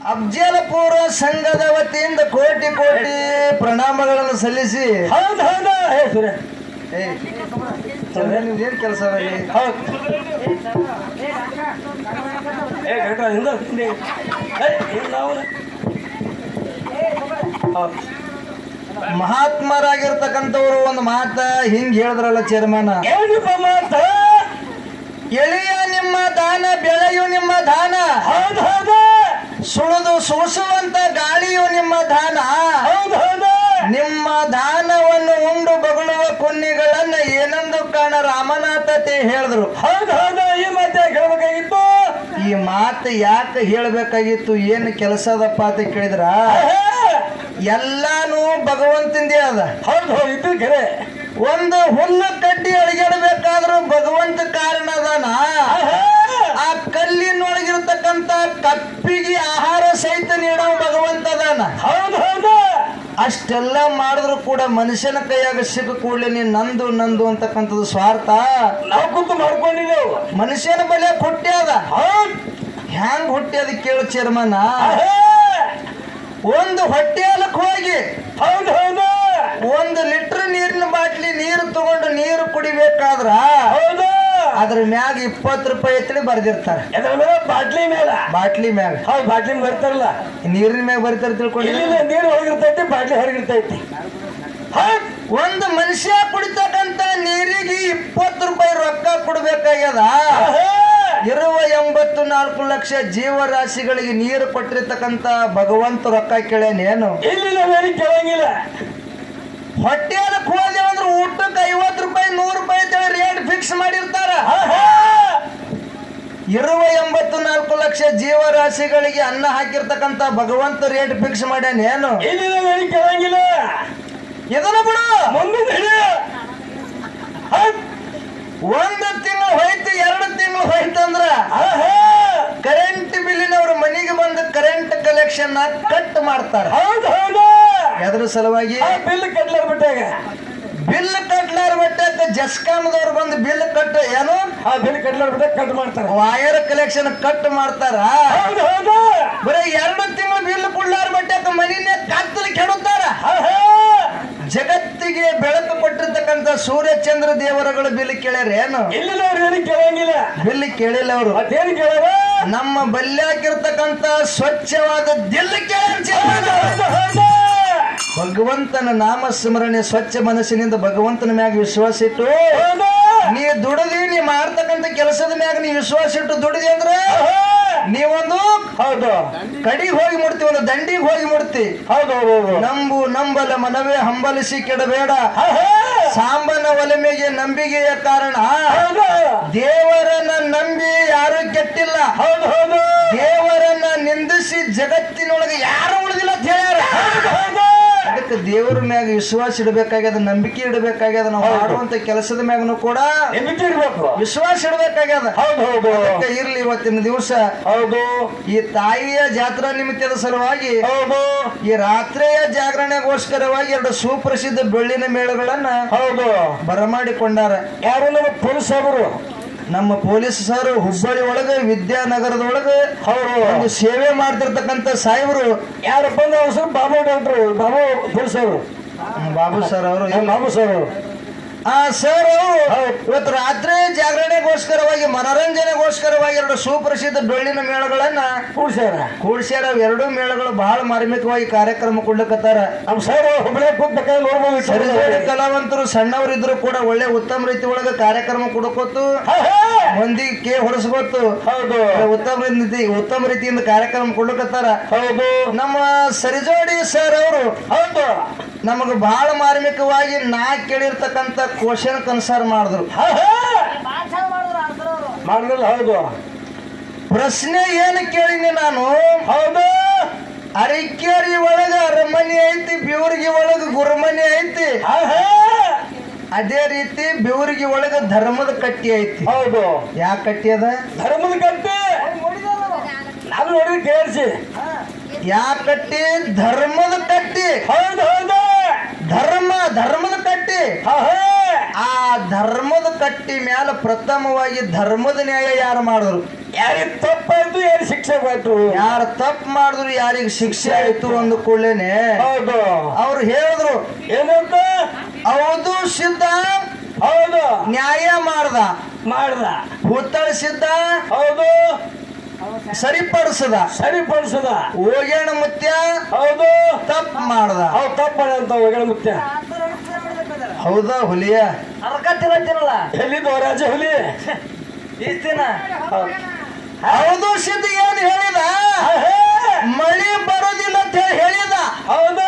ಅಫ್ಜಲಪುರ ಸಂಘದ ವತಿಯಿಂದ ಕೋಟಿ ಕೋಟಿ ಪ್ರಣಾಮಗಳನ್ನು ಸಲ್ಲಿಸಿ ಹೌದು ಹೌದು ಏ ಸುರೇ ಏಯ್ ಚಂದ್ರ ನಿಮ್ದೇನ್ ಕೆಲಸ ಅಲ್ಲಿ ಹೌದು ಏ ಗಂಟ ಹಿಂದೆ ಹಿಂದೆ ಏ ಹಿಂದೆ ಅವನು ಹೌದು ಮಹಾತ್ಮರಾಗಿರ್ತಕ್ಕಂಥವ್ರು ಒಂದು ಮಾತ ಹಿಂಗ್ ಹೇಳಿದ್ರಲ್ಲ ಚೇರ್ಮನ್ ಏನಪ್ಪ ಮಾತ ಎಳೆಯ ನಿಮ್ಮ ದಾನ ಬೆಳೆಯು ನಿಮ್ಮ ದಾನ ಹೌದು ಹೌದು ಸುಳಿದು ಸೂಸುವಂತ ಗಾಳಿಯು ನಿಮ್ಮ ದಾನ ಹೌದು ಹೌದು ನಿಮ್ಮ ದಾನವನ್ನು ಉಂಡು ಬಗಳುವ ಕುನ್ನಿಗಳನ್ನ ಏನೆಂದು ಕಾಣ ರಾಮನಾಥತೆ ಹೇಳಿದ್ರು ಹೌದು ಹೌದು ಈ ಮತ್ತೆ ಹೇಳ್ಬೇಕಾಗಿತ್ತು ಈ ಮಾತು ಯಾಕೆ ಹೇಳ್ಬೇಕಾಗಿತ್ತು ಏನು ಕೆಲಸ ಅದಪ್ಪ ಅಂತ ಕೇಳಿದ್ರ ಎಲ್ಲಾನು ಭಗವಂತಂದೇ ಅದ ಹೌದು ಹೌದು ಇದು ಖರೆ ಒಂದು ಹುಲ್ಲು ಕಡ್ಡಿ ಅಡಿಗಾಡಬೇಕಾದ್ರೂ ಭಗವಂತ ಕಾರಣ ಅದಾನ ಆ ಕಲ್ಲಿನೊಳಗಿರ್ತಕ್ಕಂತ ಕಪ್ಪಿಗೆ ಆಹಾರ ಸಹಿತ ನೀಡೋ ಭಗವಂತ ಅದಾನ ಹೌದು ಹೌದು ಅಷ್ಟೆಲ್ಲ ಮಾಡಿದ್ರು ಕೂಡ ಮನುಷ್ಯನ ಕೈಯಾಗ ಸಿಕ್ಕ ಕೂಡಲೇ ನೀನ್ ನಂದು ನಂದು ಅಂತಕ್ಕಂಥದ್ದು ಸ್ವಾರ್ಥ ನಾವು ಕೂತು ಮಾಡ್ಕೊಂಡಿದ್ದೆವು ಮನುಷ್ಯನ ಬಲೆ ಹುಟ್ಟ್ಯಾದ ಹೌದು ಹ್ಯಾಂಗ್ ಹುಟ್ಟ್ಯಾದ ಕೇಳು ಚೇರ್ಮನ್ ಒಂದು ಹೊಟ್ಟೆಯಲ್ಲಕ್ ಹೋಗಿ ಹೌದು ಹೌದು ಒಂದು ಲೀಟರ್ ನೀರಿನ ಬಾಟ್ಲಿ ನೀರು ತಗೊಂಡು ನೀರು ಕುಡಿಬೇಕಾದ್ರ ಹೌದು ಅದ್ರ ಮ್ಯಾಗ ಇಪ್ಪತ್ತು ರೂಪಾಯಿ ಎತ್ತಳಿ ಬರ್ದಿರ್ತಾರ ಎದ್ರ ಮೇಲೆ ಬಾಟ್ಲಿ ಮೇಲ ಬಾಟ್ಲಿ ಮ್ಯಾಗ ಹೌದು ಬಾಟ್ಲಿ ಬರ್ತಾರಲ್ಲ ನೀರಿನ ಮ್ಯಾಗ ಬರ್ತಾರ ತಿಳ್ಕೊಂಡು ಇಲ್ಲಿಂದ ನೀರು ಒಳಗಿರ್ತೈತಿ ಬಾಟ್ಲಿ ಹೊರಗಿರ್ತೈತಿ ಹೌದು ಒಂದು ಮನುಷ್ಯ ಕುಡಿತಕ್ಕಂತ ನೀರಿಗೆ ಇಪ್ಪತ್ತು ರೂಪಾಯಿ ರೊಕ್ಕ ಕೊಡ್ಬೇಕಾಗ್ಯದ ಇರುವ ಎಂಬತ್ತು ನಾಲ್ಕು ಲಕ್ಷ ಜೀವರಾಶಿಗಳಿಗೆ ನೀರು ಕೊಟ್ಟಿರ್ತಕ್ಕಂತ ಭಗವಂತ ರೊಕ್ಕ ಕೇಳೇನೇನು ಇಲ್ಲಿಂದ ಬೇರೆ ಕೇಳಂಗಿಲ್ಲ ಹೊಟ್ಟೆಯಲ್ಲಿ ಹೋದೆ ಅಂದ್ರೆ ಊಟಕ್ಕೆ ಐವತ್ತು ರೂಪಾಯಿ ನೂರು ರೂಪಾಯಿ ಅಂತೇಳಿ ರೇಟ್ ಫಿಕ್ಸ್ ಮಾಡಿರ್ತಾರ ಇರುವ ಎಂಬತ್ತು ನಾಲ್ಕು ಲಕ್ಷ ಜೀವರಾಶಿಗಳಿಗೆ ಅನ್ನ ಹಾಕಿರ್ತಕ್ಕಂತ ಭಗವಂತ ರೇಟ್ ಫಿಕ್ಸ್ ಮಾಡ್ಯಾನೇನು ಇಲ್ಲಿಂದ ಬೇರೆ ಕೇಳಂಗಿಲ್ಲ ಇದನ್ನ ಬಿಡು ಮುಂದಿನ ಹಿಡಿ ಹೌದು ಒಂದು ತಿಂಗಳು ಹೋಯ್ತು ಎರಡು ತಿಂಗಳು ಹೋಯ್ತಂದ್ರ ಕರೆಂಟ್ ಬಿಲ್ಲಿನವ್ರ ಮನೆಗೆ ಬಂದು ಕರೆಂಟ್ ಕಲೆಕ್ಷನ್ ಕಟ್ ಮಾಡ್ತಾರ ಹೌದು ಹೌದು ಎದ್ರ ಸಲುವಾಗಿ ಆ ಬಿಲ್ ಕಟ್ಲಾರ ಬಿಟ್ಟಾಗ ಬಿಲ್ ಕಟ್ಲಾರ ಬಟ್ಟಕ್ಕ ಜಸ್ಕಾಮ್ದವ್ರು ಬಂದು ಬಿಲ್ ಕಟ್ ಏನು ಆ ಬಿಲ್ ಕಟ್ಲಾರ ಬಿಟ್ಟಾಗ ಕಟ್ ಮಾಡ್ತಾರ ವಾಯರ್ ಕಲೆಕ್ಷನ್ ಕಟ್ ಮಾಡ್ತಾರ ಹೌದು ಹೌದು ಬರೀ ಎರಡು ತಿಂಗಳು ಬಿಲ್ ಕೊಡ್ಲಾರ ಬಟ್ಟಕ್ಕ ಮನಿನೇ ಕತ್ತಲು ಕೆಡುತ್ತಾರ ಜಗತ್ತಿಗೆ ಬೆಳಕು ಕೊಟ್ಟಿರ್ತಕ್ಕಂಥ ಸೂರ್ಯಚಂದ್ರ ದೇವರುಗಳು ಬಿಲ್ ಕೇಳ್ಯಾರ ಏನು ಇಲ್ಲಿಂದ ಅವ್ರು ಏನು ಕೇಳಂಗಿಲ್ಲ ಬಿಲ್ ಕೇಳಿಲ್ಲ ಅವರು ಮತ್ತೇನು ಕೇಳಾರ ನಮ್ಮ ಬಲ್ಯಾಕಿರ್ತಕ್ಕಂಥ ಸ್ವಚ್ಛವಾದ ದಿಲ್ ಕೇಳ್ಯಾರ ಹೌದು ಹೌದು ಭಗವಂತನ ನಾಮ ಸ್ಮರಣೆ ಸ್ವಚ್ಛ ಮನಸ್ಸಿನಿಂದ ಭಗವಂತನ ಮ್ಯಾಗ ವಿಶ್ವಾಸ ಇಟ್ಟು ಹೌದು ನೀ ದುಡದಿ ನೀ ಮಾಡ್ತಕ್ಕಂಥ ಕೆಲಸದ ಮ್ಯಾಗ ನೀ ವಿಶ್ವಾಸ ಇಟ್ಟು ದುಡಿದಿ ಅಂದ್ರ ನೀವೊಂದು ಹೌದು ಕಡಿಗೆ ಹೋಗಿ ಮುಡ್ತಿ ಒಂದು ದಂಡಿಗೆ ಹೋಗಿ ಮುಡ್ತಿ ಹೌದು ಹೌದು ಹೌದು ನಂಬು ನಂಬಲ ಮನವೇ ಹಂಬಲಿಸಿ ಕೆಡಬೇಡ ಸಾಂಬನ ಒಲಮೆಗೆ ನಂಬಿಕೆಯ ಕಾರಣ ಹೌದು ದೇವರನ್ನ ನಂಬಿ ಯಾರು ಕೆಟ್ಟಿಲ್ಲ ಹೌದು ಹೌದು ದೇವರನ್ನ ನಿಂದಿಸಿ ಜಗತ್ತಿನೊಳಗೆ ಯಾರು ಉಳಿದಿಲ್ಲ ಅಂತ ಹೇಳ್ಯಾರ ಅದಕ್ಕೆ ದೇವರ ಮ್ಯಾಗ ವಿಶ್ವಾಸ ಇಡಬೇಕಾಗ್ಯದ ನಂಬಿಕೆ ಇಡಬೇಕಾಗ್ಯದ ನಾವು ಮಾಡುವಂತ ಕೆಲಸದ ಮ್ಯಾಗನು ಕೂಡ ನಂಬಿಕೆ ಇರ್ಬೇಕು ವಿಶ್ವಾಸ ಇಡಬೇಕಾಗ್ಯದ ಹೌದು ಹೌದು ಅದಕ್ಕೆ ಇರ್ಲಿ ಇವತ್ತಿನ ದಿವಸ ಹೌದು ಈ ತಾಯಿಯ ಜಾತ್ರಾ ನಿಮಿತ್ತದ ಸಲುವಾಗಿ ಹೌದು ಈ ರಾತ್ರಿಯ ಜಾಗರಣೆಗೋಸ್ಕರವಾಗಿ ಎರಡು ಸುಪ್ರಸಿದ್ಧ ಬೆಳ್ಳಿನ ಮೇಳಗಳನ್ನ ಹೌದು ಬರಮಾಡಿಕೊಂಡಾರ ಯಾರು ನಮ್ಮ ಪೊಲೀಸ್ ಸಾಹೇಬರು ನಮ್ಮ ಪೊಲೀಸ್ ಸರ್ ಹುಬ್ಬಳ್ಳಿ ಒಳಗೆ ವಿದ್ಯಾನಗರದೊಳಗೆ ಹೌದು ಒಂದು ಸೇವೆ ಮಾಡ್ತಿರ್ತಕ್ಕಂಥ ಸಾಹೇಬರು ಯಾರಪ್ಪ ಅಂದ್ರೆ ಅವ್ರ ಹೆಸರು ಬಾಬು ಡಾಕ್ಟ್ರು ಬಾಬು ಪೊಲೀಸ್ ಅವರು ಬಾಬು ಸರ್ ಅವರು ಬಾಬು ಸರ್ ಅವರು ಆ ಸರ್ ಇವತ್ತು ರಾತ್ರಿ ಜಾಗರಣೆಗೋಸ್ಕರವಾಗಿ ಮನೋರಂಜನೆಗೋಸ್ಕರವಾಗಿ ಎರಡು ಸುಪ್ರಸಿದ್ಧ ಡೊಳ್ಳಿನ ಮೇಳಗಳನ್ನ ಕೂಡ್ಸ್ಯಾರ ಕೂಡ್ಸ್ಯಾರ ಅವ್ ಎರಡೂ ಮೇಳಗಳು ಬಹಳ ಮಾರ್ಮಿಕವಾಗಿ ಕಾರ್ಯಕ್ರಮ ಕೊಡ್ಲಿಕತ್ತಾರ ನಮ್ಮ ಸರ್ ಹುಬ್ಳ್ಯಾಗ ಕೂತ್ ಬೇಕಾದ್ರೆ ನೋಡ್ಬೋದು ಸರಿದೋಡಿ ಕಲಾವಂತರು ಸಣ್ಣವರಿದ್ರು ಕೂಡ ಒಳ್ಳೆ ಉತ್ತಮ ರೀತಿ ಒಳಗೆ ಕಾರ್ಯಕ್ರಮ ಕೊಡಕೋತು ಮಂದಿಗೆ ಕೇ ಹೊಡೆಸ್ಕೊತು ಹೌದು ಉತ್ತಮ ರೀತಿ ಉತ್ತಮ ರೀತಿಯಿಂದ ಕಾರ್ಯಕ್ರಮ ಕೊಡ್ಲಿಕತ್ತಾರ ಹೌದು ನಮ್ಮ ಸರಿಜೋಡಿ ಸರ್ ಅವರು ಹೌದು ನಮಗೆ ಬಹಳ ಮಾರ್ಮಿಕವಾಗಿ ನಾ ಕೇಳಿರ್ತಕ್ಕಂಥ ಕ್ವಶನ್ ಕನ್ಸರ್ ಮಾಡಿದ್ರು ಮಾಡಲಿಲ್ಲ ಹೌದು ಪ್ರಶ್ನೆ ಏನು ಕೇಳಿನಿ ನಾನು ಹೌದು ಅರಿಕೇರಿ ಒಳಗ ಅರಮನೆ ಐತಿ ಬಿವ್ರಿಗೆ ಒಳಗ ಗುರುಮನೆ ಐತಿ ಅದೇ ರೀತಿ ಬಿವ್ರಿಗೆ ಒಳಗ ಧರ್ಮದ ಕಟ್ಟಿ ಐತಿ ಹೌದು ಯಾಕೆ ಕಟ್ಟಿ ಅದ ಧರ್ಮದ ಕಟ್ಟಿ ನಾನು ನೋಡಿ ಕೇಳಿಸಿ ಯಾಕೆ ಕಟ್ಟಿ ಧರ್ಮದ ಕಟ್ಟಿ ಹೌದು ಹೌದು ಧರ್ಮ ಧರ್ಮದ ಕಟ್ಟಿ ಹಾ, ಹಾ. ಆ ಧರ್ಮದ ಕಟ್ಟಿ ಮ್ಯಾಲ ಪ್ರಥಮವಾಗಿ ಧರ್ಮದ ನ್ಯಾಯ ಯಾರು ಮಾಡಿದ್ರು ಯಾರಿಗೆ ತಪ್ಪಾಯ್ತು ಯಾರಿಗೆ ಶಿಕ್ಷೆ ಕೊಟ್ರು ಯಾರು ತಪ್ಪು ಮಾಡಿದ್ರು ಯಾರಿಗೆ ಶಿಕ್ಷೆ ಆಯ್ತು ಅಂದ ಕೂಡಲೇನೆ ಹೌದು ಅವ್ರು ಹೇಳಿದ್ರು ಏನಂತ ಹೌದು ಸಿದ್ಧ ಹೌದು ನ್ಯಾಯ ಮಾಡ್ದ ಮಾಡ್ದ ಹುತ್ತಳಿಸಿದ್ದ ಹೌದು ಸರಿಪಡಿಸದ ಸರಿಪಡಿಸದ ಹೋಗ್ಯಾಣ ಮುತ್ಯ ಹೌದು ತಪ್ಪು ಮಾಡ್ದ ಅವ್ ತಪ್ಪಣ ಅಂತ ಒಗಣ ಮುತ್ಯ ಹೌದಾ ಹುಲಿಯ ಅರ್ಕತ್ತಿರತ್ತಿರಲ್ಲ ಎಲ್ಲಿದ್ದು ರಾಜ ಹುಲಿ ಇಷ್ಟಿನ ಹೌದು. ಹೌದು ಸಿದ್ಧ ಏನ್ ಹೇಳಿದ ಆಹೇ. ಮಳಿ ಬರೋದಿಲ್ಲ ಅಂತ ಹೇಳಿ ಹೇಳಿದ ಹೌದು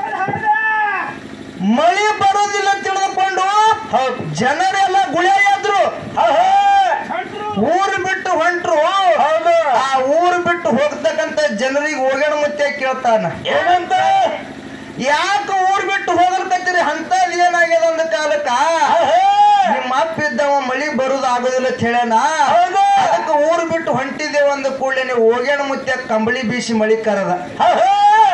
ಮಳಿ ಬರೋದಿಲ್ಲ ತಿಳಿದುಕೊಂಡು ಹೌದು ಜನರೆಲ್ಲ ಗುಳೆ ಎದ್ರು ಆಹೇ. ಊರು ಬಿಟ್ಟು ಹೊಂಟ್ರು ಹೌದು ಆ ಊರು ಬಿಟ್ಟು ಹೋಗ್ತಕ್ಕಂತ ಜನರಿಗೆ ಹೋಗ್ಯಾಣ ಮುತ್ತೆ ಕೇಳ್ತಾನ ಏನಂತ ಯಾಕೆ ಊರ್ ಬಿಟ್ಟು ಹೋಗ್ಲಿಕತ್ತೀರಿ ಅಂತದ್ ಏನಾಗ್ಯದ ಅಂದ ಕಾಲಕ್ಕ ಆಹೇ. ನಿಮ್ಮ ಅಪ್ಪ ಇದ್ದವ ಮಳಿ ಬರುದು ಆಗೋದಿಲ್ಲ ಅಂತ ಹೇಳ್ಯಾನ ಹೌದು. ಅದಕ್ಕೆ ಊರು ಬಿಟ್ಟು ಹೊಂಟಿದ್ದೇವ ಅಂದ ಕೂಡಲೇ ಹೋಗ್ಯಾಣ ಮುತ್ತೆ ಕಂಬಳಿ ಬೀಸಿ ಮಳಿ ಕರದ ಆಹೇ.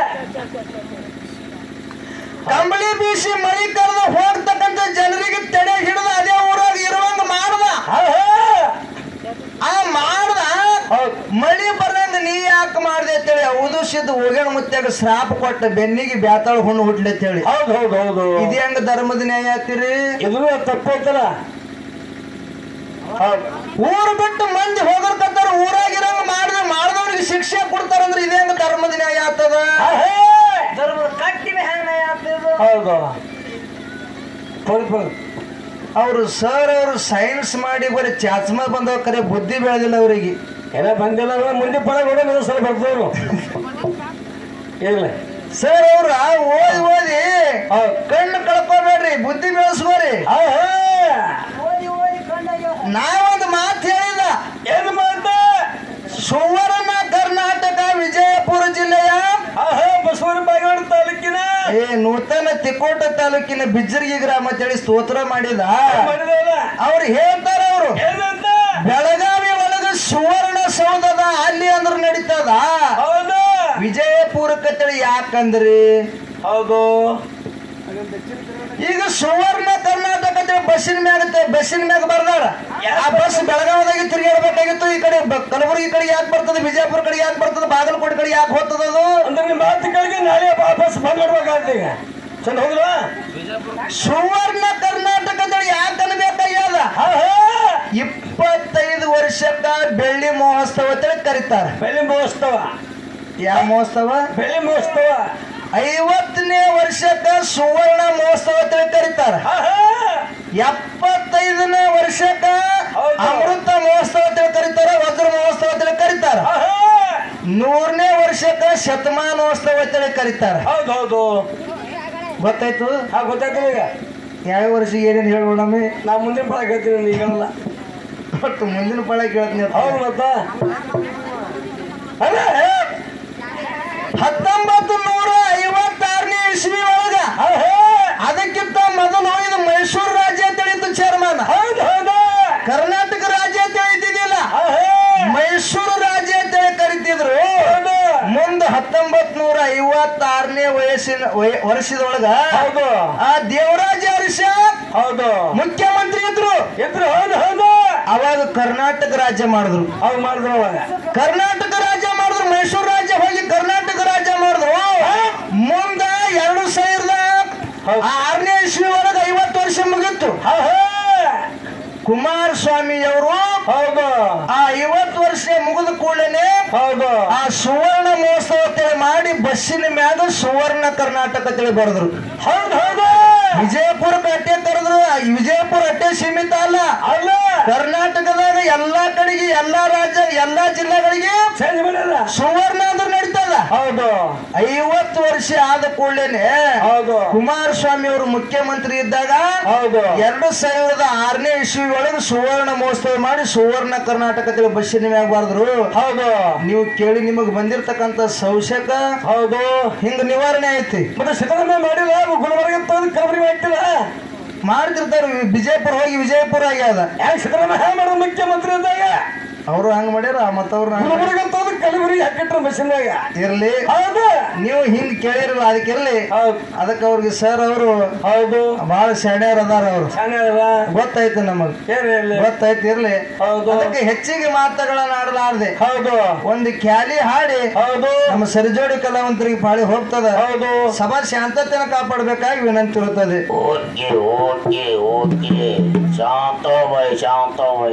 ಕಂಬಳಿ ಬೀಸಿ ಮಳಿ ಕರೆದ ಹೋಗ್ತಕ್ಕಂತ ಜನರಿಗೆ ತಡೆ ಹಿಡಿದ ಅದೇ ಊರಾಗ ಇರುವಂಗ ಮಾಡ್ದ ಆಹೇ. ಆ ಮಾಡ್ದ ಹೌದು ಮಳಿ ಬರಂಗ ನೀ ಯಾಕೆ ಮಾಡ್ದೆ ಅಂತೇಳಿ ಉದುಸಿದ್ ಹೋಗ್ಯಾಣ ಮುತ್ಯಾಗ ಶ್ರಾಪ ಕೊಟ್ಟ ಬೆನ್ನಿಗೆ ಬ್ಯಾತಾಳ ಹುಣ್ಣು ಹುಟ್ಲಿ ಅಂತೇಳಿ ಹೌದು ಹೌದು ಹೌದು ಇದು ಹೆಂಗ ಧರ್ಮದ ನ್ಯಾಯ ಆತಿರಿ ಇದು ತಪ್ಪೈತಲ್ಲ ಹೌದು ಊರು ಬಿಟ್ಟು ಮಂದಿ ಹೋಗರ್ಕತ್ತಾರ ಊರಾಗಿರಂಗ ಮಾಡಿದ ಮಾಡಿದವ್ರಿಗೆ ಶಿಕ್ಷೆ ಕೊಡ್ತಾರಂದ್ರೆ ಇದೇ ಹೆಂಗ ಧರ್ಮದ ನ್ಯಾಯ ಆಗ್ತದ ಆಹೇ. ಧರ್ಮದ ಕಟ್ಟಿವೆ ಹೆಂಗ ಆಗ್ತದ ಹೌದು ಪೊಲ್ ಪೊಲ್ ಅವರು ಸರ್ ಅವರು ಸೈನ್ಸ್ ಮಾಡಿ ಬರೀ ಚಾಚ್ಮ ಬಂದವ ಕರೆ ಬುದ್ಧಿ ಬೆಳೆದಿಲ್ಲ ಅವರಿಗೆ ಎಲ್ಲ ಬಂದಿಲ್ಲ ಅಂದ್ರೆ ಮುಂದೆ ಪಡ ಕೂಡ ಇನ್ನೊಂದ್ ಸಲ ಬರ್ದವ್ರು ಇಲ್ಲ ಸರ್ ಅವ್ರ ಓದಿ ಓದಿ ಹೌದು ಕಣ್ಣು ಕಳ್ಕೊಬೇಡ್ರಿ ಬುದ್ಧಿ ಬೆಳೆಸ್ಕೋರಿ ಆಹೇ. ಓದಿ ಓದಿ ಕಂಡಾಗ ನಾವೊಂದು ಮಾತು ಹೇಳಿದ ಏನು ಮಾತ ಸುವರ್ಣ ಕರ್ನಾಟಕ ವಿಜಯಪುರ ಜಿಲ್ಲೆಯ ಆಹಾ ಬಸವನ ಬಾಗೇವಾಡಿ ತಾಲೂಕಿನ ಏ ನೂತನ ತಿಕೋಟ ತಾಲೂಕಿನ ಬಿಜ್ಜರ್ಗಿ ಗ್ರಾಮ ಅಂತೇಳಿ ಸ್ತೋತ್ರ ಮಾಡಿದ ಮಾಡಿದಲ್ಲ ಅವ್ರು ಹೇಳ್ತಾರ ಅವರು ಏನಂತ ಬೆಳಗಾವಿ ಒಳಗ ಸುವರ್ಣ ಸೌಧದ ಅಲ್ಲಿ ಅಂದ್ರ ನಡೀತದ ಹೌದು ವಿಜಯಪುರಕ್ಕಂತೇಳಿ ಯಾಕಂದ್ರಿ ಹೌದು ಈಗ ಸುವರ್ಣ ಕರ್ನಾಟಕ ಅಂತೇಳಿ ಬಸ್ಸಿನ ಮ್ಯಾಗ ತ- ಬಸ್ಸಿನ ಮ್ಯಾಗ ಬರ್ದಾಳ ಆ ಬಸ್ ಬೆಳಗಾವದಾಗ ತಿರುಗಾಡ್ಬೇಕಾಗಿತ್ತು ಈ ಕಡೆ ಬ- ಕಲಬುರಗಿ ಕಡೆ ಯಾಕೆ ಬರ್ತದೆ ವಿಜಯಪುರ ಕಡೆ ಯಾಕೆ ಬರ್ತದೆ ಬಾಗಲಕೋಟೆ ಕಡೆ ಯಾಕೆ ಹೋಗ್ತದ ಅದು ಅಂದ್ರೆ ನಿಮ್ಮ ಮಾತುಗಳಿಗೆ ನಾಳೆ ವಾಪಸ್ ಬಂದ್ ಮಾಡ್ಬೇಕಾಗ್ತದೆ ಈಗ ಚಂದ ಹೋಗಿಲ್ಲ ಸುವರ್ಣ ಕರ್ನಾಟಕ ಅಂತೇಳಿ ಯಾಕೆ ಅನ್ಬೇಕಾಗ್ಯದ ಆಹಾ ಇಪ್ಪತ್ತೈದು ವರ್ಷಕ್ಕ ಬೆಳ್ಳಿ ಮಹೋತ್ಸವ ಅಂತೇಳಿ ಕರೀತಾರ ಬೆಳೆ ಮಹೋತ್ಸವ ಯಾವ ಮಹೋತ್ಸವ ಬೆಳೆ ಮಹೋತ್ಸವ ಐವತ್ತನೇ ವರ್ಷಕ್ಕ ಸುವರ್ಣ ಮಹೋತ್ಸವ ಅಂತೇಳಿ ಕರೀತಾರ ಆಹಾ ಎಪ್ಪತ್ತೈದನೇ ವರ್ಷಕ್ಕ ಹೌದು. ಅಮೃತ ಮಹೋತ್ಸವ ಅಂತೇಳಿ ಕರೀತಾರ ವಜ್ರ ಮಹೋತ್ಸವ ಅಂತೇಳಿ ಕರೀತಾರ ಆಹಾ ನೂರನೇ ವರ್ಷಕ್ಕ ಶತಮಾನೋತ್ಸವ ಅಂತೇಳಿ ಕರೀತಾರ ಹೌದು ಹೌದು ಗೊತ್ತಾಯ್ತು ಹಾ ಗೊತ್ತಾಯ್ತು ಈಗ ಯಾವ ವರ್ಷ ಏನೇನು ಹೇಳೋಣಮೆ ನಾ ಮುಂದಿನ ಪಳ ಕೇಳ್ತೀನಿ ಈಗಲ್ಲ ಒಟ್ಟು ಮುಂದಿನ ಪಳ ಕೇಳ್ತೀನಿ ಅಂತ. ಹೌದು ಮತ್ತ ಅಲ್ಲ ಹತ್ತೊಂಬತ್ತು ನೂರ ಐವತ್ತಾರನೇ ಇಸ್ವಿ ಒಳಗ ಆಹಾ ಅದಕ್ಕಿಂತ ಮೊದಲು ಇದು ಮೈಸೂರು ರಾಜ್ಯ ಅಂತ ಹೇಳಿತ್ತು ಚೇರ್ಮನ್ ಹೌದು ಹೌದು ಕರ್ನಾಟಕ ರಾಜ್ಯ ಅಂತ ಹೇಳಿದ್ದಿಲ್ಲ ಆಹಾ ಮೈಸೂರು ರಾಜ್ಯ ಅಂತ ಹೇಳಿ ಕರಿತಿದ್ರು ಹೌದು ಮುಂದೆ ಹತ್ತೊಂಬತ್ ನೂರ ಐವತ್ತಾರನೇ ವಯಸ್ಸಿನ ವಯ- ವರ್ಷದೊಳಗ ಹೌದು ಆ ದೇವರಾಜ ಅರಸ ಹೌದು ಮುಖ್ಯಮಂತ್ರಿ ಇದ್ರು ಇದ್ರು ಹೌದು ಹೌದು ಅವಾಗ ಕರ್ನಾಟಕ ರಾಜ್ಯ ಮಾಡಿದ್ರು ಅವ್ರು ಮಾಡಿದ್ರು ಅವಾಗ ಕರ್ನಾಟಕ ರಾಜ್ಯ ಮಾಡಿದ್ರು ಮೈಸೂರು ರಾಜ್ಯ ಹೋಗಿ ಕರ್ನಾಟಕ ರಾಜ್ಯ ಮಾಡಿದ್ರು ಮುಂದ ಎರಡು ಸಾವಿರದ ಹೌದು. ಆರನೇ ಇಸ್ವಿ ಒಳಗೆ ಐವತ್ತು ವರ್ಷ ಮುಗಿತ್ತು ಆಹಾ ಕುಮಾರಸ್ವಾಮಿ ಅವರು ಹೌದು ಆ ಐವತ್ತು ವರ್ಷ ಮುಗಿದ ಕೂಡಲೇ ಹೌದು ಆ ಸುವರ್ಣ ಮಹೋತ್ಸವ ಅಂತೇಳಿ ಮಾಡಿ ಬಸ್ಸಿನ ಮ್ಯಾಗ ಸುವರ್ಣ ಕರ್ನಾಟಕ ಅಂತೇಳಿ ಬರೆದ್ರು ಹೌದು ಹೌದು ವಿಜಯಪುರಕ್ಕೆ ಅಟ್ಟೆ ಕರೆದ್ರು ಆ ವಿಜಯಪುರ ಅಟ್ಟೆ ಸೀಮಿತ ಅಲ್ಲ ಅಲ್ಲ ಕರ್ನಾಟಕದಾಗ ಎಲ್ಲಾ ಕಡೆಗೆ ಎಲ್ಲಾ ರಾಜ್ಯ ಎಲ್ಲಾ ಜಿಲ್ಲೆಗಳಿಗೆ ಚೇಂಜ್ ಮಾಡ್ಯಾರ ಸುವರ್ಣ ಅಂದ್ರೆ ನಡೀತದ ಹೌದು ಐವತ್ತು ವರ್ಷ ಆದ ಕೂಡಲೇನೆ ಹೌದು ಕುಮಾರಸ್ವಾಮಿ ಅವರು ಮುಖ್ಯಮಂತ್ರಿ ಇದ್ದಾಗ ಹೌದು ಎರಡು ಸಾವಿರದ ಆರನೇ ಇಸ್ವಿ ಒಳಗೆ ಸುವರ್ಣ ಮಹೋತ್ಸವ ಮಾಡಿ ಸುವರ್ಣ ಕರ್ನಾಟಕ ಅಂತೇಳಿ ಬಸ್ಸಿನ ಮ್ಯಾಗ ಬರೆದ್ರು ಹೌದು ನೀವು ಕೇಳಿ ನಿಮಗ್ ಬಂದಿರ್ತಕ್ಕಂತ ಶೌಚಕ ಹೌದು ಹಿಂಗ ನಿವಾರಣೆ ಐತಿ ಮತ್ತೆ ಸಿದ್ದರಾಮಯ್ಯ ಮಾಡಿಲ್ಲ ಗುಲ್ಬರ್ಗ ತಂದು ಕಲಬುರಗಿ ಹಾಕ್ತಿಲ್ಲ ಮಾಡ್ತಿರ್ತಾರ ವಿಜಯಪುರ ಹೋಗಿ ವಿಜಯಪುರ ಆಗ್ಯದ ಯಾಕೆ ಸಿದ್ದರಾಮಯ್ಯ ಹ್ಯಾಂಗ ಮಾಡಿದ್ರು ಮುಖ್ಯಮಂತ್ರಿ ಇದ್ದಾಗ ಅವರು ಹಂಗ ಮಾಡ್ಯಾರ ಮತ್ತವ್ರು ಹಂಗ್ ಮಾಡ್ಯಾರ. ಹುಡುಗರಿಗಂತ ಕಲಿಬುರಿ ಹಾಕಿಟ್ರ ಮಿಷನ್ದಾಗ ಇರ್ಲಿ ಹೌದು ನೀವು ಹಿಂಗ್ ಕೇಳಿರಲ್ಲ ಅದಕ್ಕಿರ್ಲಿ ಹೌದು ಅದಕ್ಕೆ ಅವ್ರಿಗೆ ಸರ್ ಅವರು ಹೌದು ಬಹಳ ಶಾಣ್ಯರ್ ಅದಾರ ಅವ್ರು ಚೆನ್ನಾಗಲ್ಲ ಗೊತ್ತಾಯ್ತು ನಮಗ್ ಏನ್ ಹೇಳಿ ಗೊತ್ತಾಯ್ತು ಇರ್ಲಿ ಹೌದು ಅದಕ್ಕೆ ಹೆಚ್ಚಿಗೆ ಮಾತುಗಳನ್ನ ಆಡಲಾರ್ದೆ ಹೌದು ಒಂದು ಕ್ಯಾಲಿ ಹಾಡಿ ಹೌದು ನಮ್ಮ ಸರಿಜೋಡಿ ಕಲಾವಂತರಿಗೆ ಪಾಳಿ ಹೋಗ್ತದ ಹೌದು ಸಭಾ ಶಾಂತತೆಯನ್ನು ಕಾಪಾಡಬೇಕಾಗಿ ವಿನಂತಿ ಇರುತ್ತದೆ ಓಕೆ ಓಕೆ ಓಕೆ ಶಾಂತ ವೈ ಶಾಂತ ವೈ